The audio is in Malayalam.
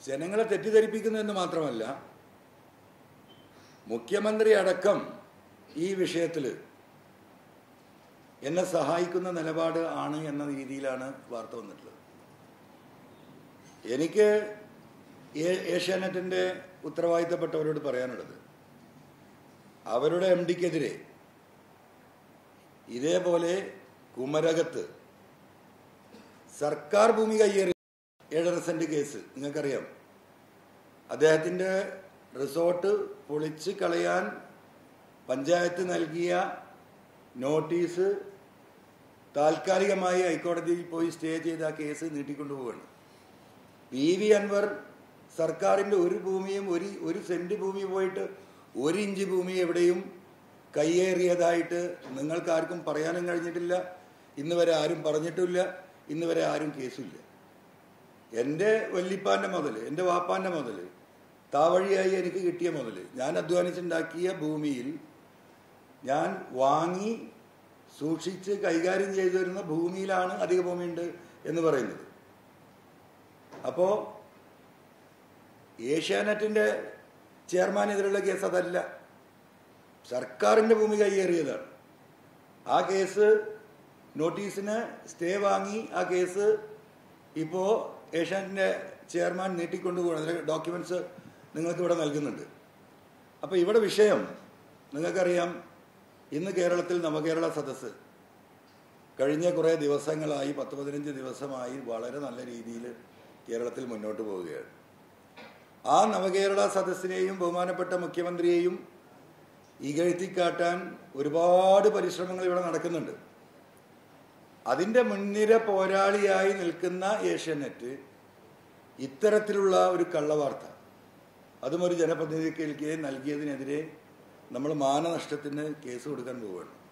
ജനങ്ങളെ തെറ്റിദ്ധരിപ്പിക്കുന്നു എന്ന് മാത്രമല്ല മുഖ്യമന്ത്രി അടക്കം ഈ വിഷയത്തിൽ എന്നെ സഹായിക്കുന്ന നിലപാട് ആണ് എന്ന രീതിയിലാണ് വാർത്ത വന്നിട്ടുള്ളത് എനിക്ക് ഏ- ഏഷ്യാനെറ്റിൻ്റെ ഉത്തരവാദിത്തപ്പെട്ടവരോട് പറയാനുള്ളത് അവരുടെ എം ഡിക്കെതിരെ ഇതേപോലെ കുമരകത്ത് സർക്കാർ ഭൂമി കയ്യേറി ഏഴര സെന്റ് കേസ് നിങ്ങൾക്കറിയാം അദ്ദേഹത്തിൻ്റെ റിസോർട്ട് പൊളിച്ച് കളയാൻ പഞ്ചായത്ത് നൽകിയ നോട്ടീസ് താൽക്കാലികമായി ഹൈക്കോടതിയിൽ പോയി സ്റ്റേ ചെയ്ത ആ കേസ് നീട്ടിക്കൊണ്ടുപോവുകയാണ് പി വി അൻവർ സർക്കാരിൻ്റെ ഒരു ഭൂമിയും ഒരു ഒരു സെന്റ് ഭൂമി പോയിട്ട് ഒരു ഇഞ്ച് ഭൂമി എവിടെയും കയ്യേറിയതായിട്ട് നിങ്ങൾക്ക് ആർക്കും പറയാനും കഴിഞ്ഞിട്ടില്ല ഇന്ന് വരെ ആരും പറഞ്ഞിട്ടില്ല ഇന്ന് വരെ ആരും കേസില്ല എൻ്റെ വല്ലിപ്പാൻ്റെ മുതൽ എൻ്റെ വാപ്പാൻ്റെ മുതൽ താവഴിയായി എനിക്ക് കിട്ടിയ മുതൽ ഞാൻ അധ്വാനിച്ചുണ്ടാക്കിയ ഭൂമിയിൽ ഞാൻ വാങ്ങി സൂക്ഷിച്ച് കൈകാര്യം ചെയ്തു വരുന്ന ഭൂമിയിലാണ് അധിക ഭൂമിയുണ്ട് എന്ന് പറയുന്നത് അപ്പോൾ ഏഷ്യാനെറ്റിൻ്റെ ചെയർമാനെതിരുള്ള കേസ് അതല്ല സർക്കാരിൻ്റെ ഭൂമി കൈയേറിയതാണ് ആ കേസ് നോട്ടീസിന് സ്റ്റേ വാങ്ങി ആ കേസ് ഇപ്പോൾ ഏഷ്യാനെറ്റിൻ്റെ ചെയർമാൻ നീട്ടിക്കൊണ്ടുപോകണം അതിലെ ഡോക്യുമെൻറ്റ്സ് നിങ്ങൾക്ക് ഇവിടെ നൽകുന്നുണ്ട് അപ്പോൾ ഇവിടെ വിഷയം നിങ്ങൾക്കറിയാം ഇന്ന് കേരളത്തിൽ നവകേരള സദസ്സ് കഴിഞ്ഞ കുറേ ദിവസങ്ങളായി പത്ത് പതിനഞ്ച് ദിവസമായി വളരെ നല്ല രീതിയിൽ കേരളത്തിൽ മുന്നോട്ട് പോവുകയാണ് ആ നവകേരള സദസ്സിനെയും ബഹുമാനപ്പെട്ട മുഖ്യമന്ത്രിയെയും ഇകഴ്ത്തിക്കാട്ടാൻ ഒരുപാട് പരിശ്രമങ്ങൾ ഇവിടെ നടക്കുന്നുണ്ട് അതിൻ്റെ മുൻനിര പോരാളിയായി നിൽക്കുന്ന ഏഷ്യാനെറ്റ് ഇത്തരത്തിലുള്ള ഒരു കള്ളവാർത്ത അതും ഒരു ജനപ്രതിനിധിക്ക് നൽകിയതിനെതിരെ നമ്മൾ മാനനഷ്ടത്തിന് കേസ് കൊടുക്കാൻ പോവുകയാണ്